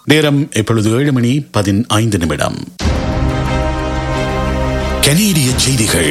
நேரம் இப்பொழுது ஏழு மணி பதினைந்து நிமிடம் கனேடிய செய்திகள்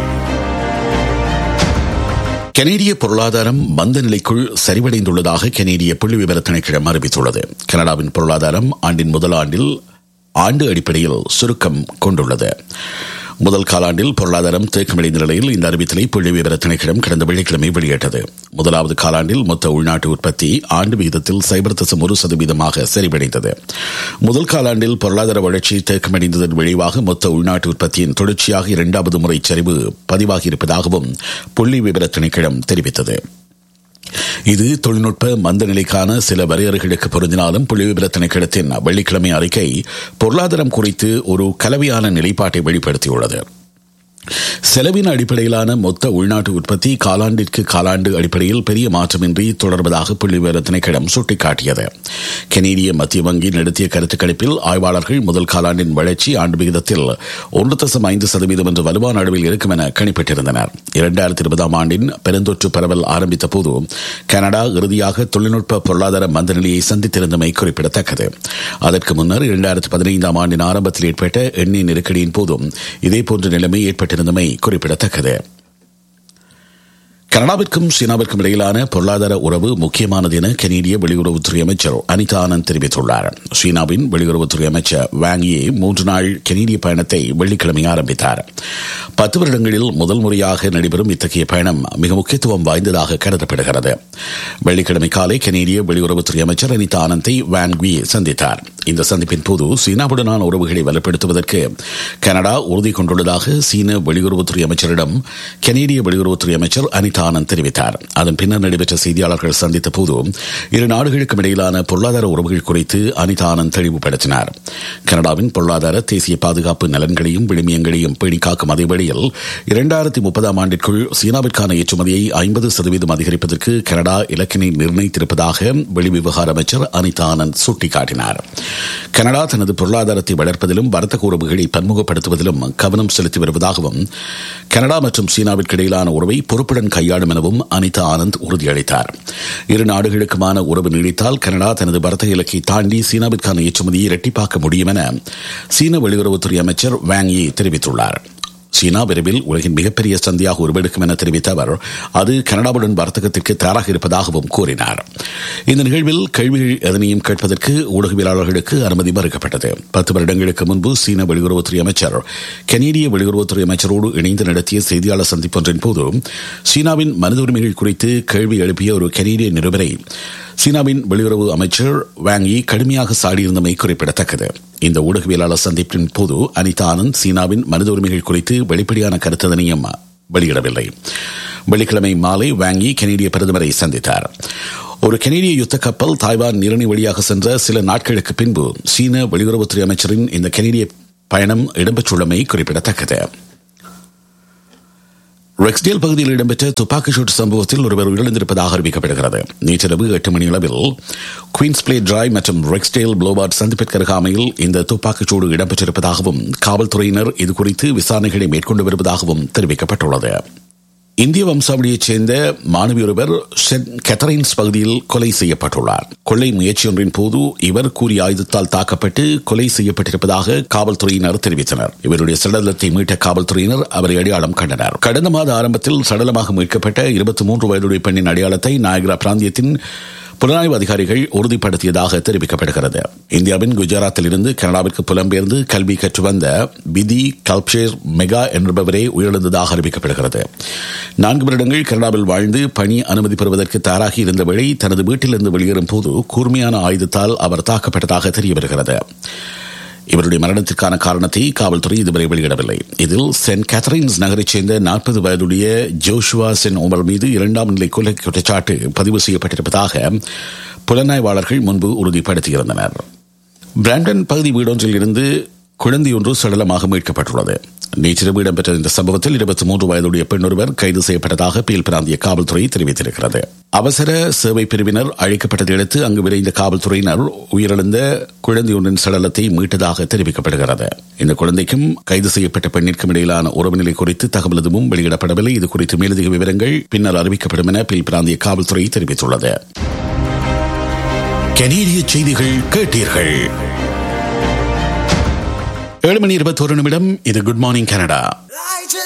கனேடிய பொருளாதாரம் மந்த நிலைக்குள் சரிவடைந்துள்ளதாக கனேடிய புள்ளி விவர திணைக்களம் அறிவித்துள்ளது கனடாவின் பொருளாதாரம் ஆண்டின் முதல் ஆண்டில் ஆண்டு அடிப்படையில் சுருக்கம் கொண்டுள்ளது முதல் காலாண்டில் பொருளாதாரம் தேக்கமடைந்த நிலையில் இந்த அறிவித்தலை புள்ளி விவர திணைக்களம் கடந்த வெள்ளிக்கிழமை வெளியிட்டது முதலாவது காலாண்டில் மொத்த உள்நாட்டு உற்பத்தி ஆண்டு விகிதத்தில் சைபர் தசம் ஒரு சதவீதமாக சரிவடைந்தது முதல் காலாண்டில் பொருளாதார வளர்ச்சி தேக்கமடைந்ததன் விளைவாக மொத்த உள்நாட்டு உற்பத்தியின் தொடர்ச்சியாக இரண்டாவது முறை சரிவு பதிவாகியிருப்பதாகவும் புள்ளி விவர திணைக்களம் தெரிவித்தது இது தொழில்நுட்ப மந்த நிலைக்கான சில வரையறைகளுக்கு பொருந்தினாலும் புள்ளிவிபர திணைக்களத்தின் வெள்ளிக்கிழமை அறிக்கை பொருளாதாரம் குறித்து ஒரு கலவையான நிலைப்பாட்டை வெளிப்படுத்தியுள்ளது செலவின அடிப்படையிலான மொத்த உள்நாட்டு உற்பத்தி காலாண்டிற்கு காலாண்டு அடிப்படையில் பெரிய மாற்றமின்றி தொடர்வதாக புள்ளிவிவர திணைக்களம் சுட்டிக்காட்டியது கெனேடிய மத்திய வங்கி நடத்திய கருத்து கணிப்பில் ஆய்வாளர்கள் முதல் காலாண்டின் வளர்ச்சி ஆண்டு விகிதத்தில் ஒன்று தசம் ஐந்து சதவீதம் என்று வலுவான அளவில் இருக்கும் என கணிப்பிட்டிருந்தனர் இரண்டாயிரத்தி இருபதாம் ஆண்டின் பெருந்தொற்று பரவல் ஆரம்பித்த போது கனடா இறுதியாக தொழில்நுட்ப பொருளாதார மந்த நிலையை சந்தித்திருந்தமை குறிப்பிடத்தக்கது அதற்கு முன்னர் இரண்டாயிரத்தி பதினைந்தாம் ஆண்டின் ஆரம்பத்தில் ஏற்பட்ட எண்ணெய் நெருக்கடியின் போதும் இதேபோன்ற நிலைமை ஏற்பட்டிருந்தமை குறிப்பிடத்தக்கது கனடாவிற்கும் சீனாவிற்கும் இடையிலான பொருளாதார உறவு முக்கியமானது என கனேடிய வெளியுறவுத்துறை அமைச்சர் அனிதா ஆனந்த் தெரிவித்துள்ளார் சீனாவின் வெளியுறவுத்துறை அமைச்சர் வாங்கியே மூன்று நாள் கனேடிய பயணத்தை வெள்ளிக்கிழமை ஆரம்பித்தார் பத்து வருடங்களில் முதல் முறையாக நடைபெறும் இத்தகைய பயணம் மிக முக்கியத்துவம் வாய்ந்ததாக கருதப்படுகிறது வெள்ளிக்கிழமை காலை கனேடிய வெளியுறவுத்துறை அமைச்சர் அனிதா ஆனந்தை வான்குயே சந்தித்தார் இந்த சந்திப்பின் போது சீனாவுடனான உறவுகளை வலுப்படுத்துவதற்கு கனடா உறுதி கொண்டுள்ளதாக சீன வெளியுறவுத்துறை அமைச்சரிடம் கனேடிய வெளியுறவுத்துறை அமைச்சர் அனிதா ஆனந்த் தெரிவித்தார் அதன் பின்னர் நடைபெற்ற செய்தியாளர்கள் சந்தித்த போது இரு நாடுகளுக்கும் இடையிலான பொருளாதார உறவுகள் குறித்து அனிதா ஆனந்த் தெளிவுபடுத்தினார் கனடாவின் பொருளாதார தேசிய பாதுகாப்பு நலன்களையும் விளிமியங்களையும் பேணி காக்கும் அதே வழியில் இரண்டாயிரத்தி முப்பதாம் ஆண்டிற்குள் சீனாவிற்கான ஏற்றுமதியை ஐம்பது சதவீதம் அதிகரிப்பதற்கு கனடா இலக்கினை நிர்ணயித்திருப்பதாக வெளிவிவகார அமைச்சர் அனிதா ஆனந்த் சுட்டிக்காட்டினார் கனடா தனது பொருளாதாரத்தை வளர்ப்பதிலும் வர்த்தக உறவுகளை பன்முகப்படுத்துவதிலும் கவனம் செலுத்தி வருவதாகவும் கனடா மற்றும் சீனாவிற்கு இடையிலான உறவை பொறுப்புடன் கையாளும் எனவும் அனிதா ஆனந்த் உறுதியளித்தார் இரு நாடுகளுக்குமான உறவு நீடித்தால் கனடா தனது வர்த்தக இலக்கை தாண்டி சீனாவிற்கான ஏற்றுமதியை இரட்டிப்பாக்க முடியும் என சீன வெளியுறவுத்துறை அமைச்சர் வாங் யி தெரிவித்துள்ளார் சீனா விரைவில் உலகின் மிகப்பெரிய சந்தையாக உருவெடுக்கும் என தெரிவித்த அவர் அது கனடாவுடன் வர்த்தகத்திற்கு தயாராக இருப்பதாகவும் கூறினார் இந்த நிகழ்வில் கேள்விகள் எதனையும் கேட்பதற்கு ஊடகவியலாளர்களுக்கு அனுமதி மறுக்கப்பட்டது பத்து வருடங்களுக்கு முன்பு சீன வெளியுறவுத்துறை அமைச்சர் கனேடிய வெளியுறவுத்துறை அமைச்சரோடு இணைந்து நடத்திய செய்தியாளர் சந்திப்பொன்றின் போது சீனாவின் மனித உரிமைகள் குறித்து கேள்வி எழுப்பிய ஒரு கனேடிய நிருபரை சீனாவின் வெளியுறவு அமைச்சர் வாங்கி கடுமையாக சாடியிருந்தமை குறிப்பிடத்தக்கது இந்த ஊடகவியலாளர் சந்திப்பின் போது அனிதா ஆனந்த் சீனாவின் மனித உரிமைகள் குறித்து வெளிப்படையான கருத்ததனையும் வெளியிடவில்லை வெள்ளிக்கிழமை மாலை வாங்கி கனேடிய பிரதமரை சந்தித்தார் ஒரு கனேடிய யுத்த கப்பல் தாய்வான் நீரணி வழியாக சென்ற சில நாட்களுக்கு பின்பு சீன வெளியுறவுத்துறை அமைச்சரின் இந்த கனேடிய பயணம் இடம்பெற்றுள்ளமை குறிப்பிடத்தக்கது ரெக்ஸ்டேல் பகுதியில் இடம்பெற்ற துப்பாக்கி சூட்டு சம்பவத்தில் ஒருவர் உயிரிழந்திருப்பதாக அறிவிக்கப்படுகிறது நேற்றிரவு எட்டு மணி அளவில் குயின்ஸ் பிளே டிராய் மற்றும் ரெக்ஸ்டேல் ப்ளோபார்ட் சந்திப்பிற்கு அருகாமையில் இந்த துப்பாக்கிச் சூடு இடம்பெற்றிருப்பதாகவும் காவல்துறையினர் இதுகுறித்து விசாரணைகளை மேற்கொண்டு வருவதாகவும் தெரிவிக்கப்பட்டுள்ளது இந்திய வம்சாவளியைச் சேர்ந்த மாணவி ஒருவர் சென்ட் கேத்தரைன்ஸ் பகுதியில் கொலை செய்யப்பட்டுள்ளார் கொள்ளை முயற்சியொன்றின் போது இவர் கூறிய ஆயுதத்தால் தாக்கப்பட்டு கொலை செய்யப்பட்டிருப்பதாக காவல்துறையினர் தெரிவித்தனர் இவருடைய சடலத்தை மீட்ட காவல்துறையினர் அவரை அடையாளம் கண்டனர் கடந்த மாத ஆரம்பத்தில் சடலமாக மீட்கப்பட்ட இருபத்தி மூன்று வயதுடைய பெண்ணின் அடையாளத்தை நாயகரா பிராந்தியத்தின் புலனாய்வு அதிகாரிகள் உறுதிப்படுத்தியதாக தெரிவிக்கப்படுகிறது இந்தியாவின் குஜராத்தில் இருந்து கனடாவிற்கு புலம்பெயர்ந்து கல்வி கற்று வந்த பிதி கல்ப்ஷேர் மெகா என்பவரே உயிரிழந்ததாக அறிவிக்கப்படுகிறது நான்கு வருடங்கள் கனடாவில் வாழ்ந்து பணி அனுமதி பெறுவதற்கு தயாராகி இருந்த வேளை தனது வீட்டிலிருந்து வெளியேறும் போது கூர்மையான ஆயுதத்தால் அவர் தாக்கப்பட்டதாக தெரிய வருகிறது இவருடைய மரணத்திற்கான காரணத்தை காவல்துறை இதுவரை வெளியிடவில்லை இதில் சென்ட் கேத்தரின்ஸ் நகரைச் சேர்ந்த நாற்பது வயதுடைய ஜோஷுவா சென் உமர் மீது இரண்டாம் நிலை கொலை குற்றச்சாட்டு பதிவு செய்யப்பட்டிருப்பதாக புலனாய்வாளர்கள் முன்பு உறுதிப்படுத்தியிருந்தனர் பிராண்டன் பகுதி வீடொன்றில் இருந்து குழந்தையொன்று சடலமாக மீட்கப்பட்டுள்ளது நேற்றிரவு இடம்பெற்ற இந்த சம்பவத்தில் இருபத்தி மூன்று வயதுடைய பெண் ஒருவர் கைது செய்யப்பட்டதாக பீல் பிராந்திய காவல்துறை தெரிவித்திருக்கிறது அவசர சேவை பிரிவினர் அழைக்கப்பட்டதை அடுத்து அங்கு விரைந்த காவல்துறையினர் உயிரிழந்த குழந்தையொன்றின் சடலத்தை மீட்டதாக தெரிவிக்கப்படுகிறது இந்த குழந்தைக்கும் கைது செய்யப்பட்ட பெண்ணிற்கும் இடையிலான உறவுநிலை குறித்து தகவல் எதுவும் வெளியிடப்படவில்லை இது குறித்து மேலதிக விவரங்கள் பின்னர் அறிவிக்கப்படும் என பீல் பிராந்திய காவல்துறை தெரிவித்துள்ளது கனேடிய செய்திகள் கேட்டீர்கள் ஏழு மணி இருபத்தோரு நிமிடம் இது குட் மார்னிங் கனடா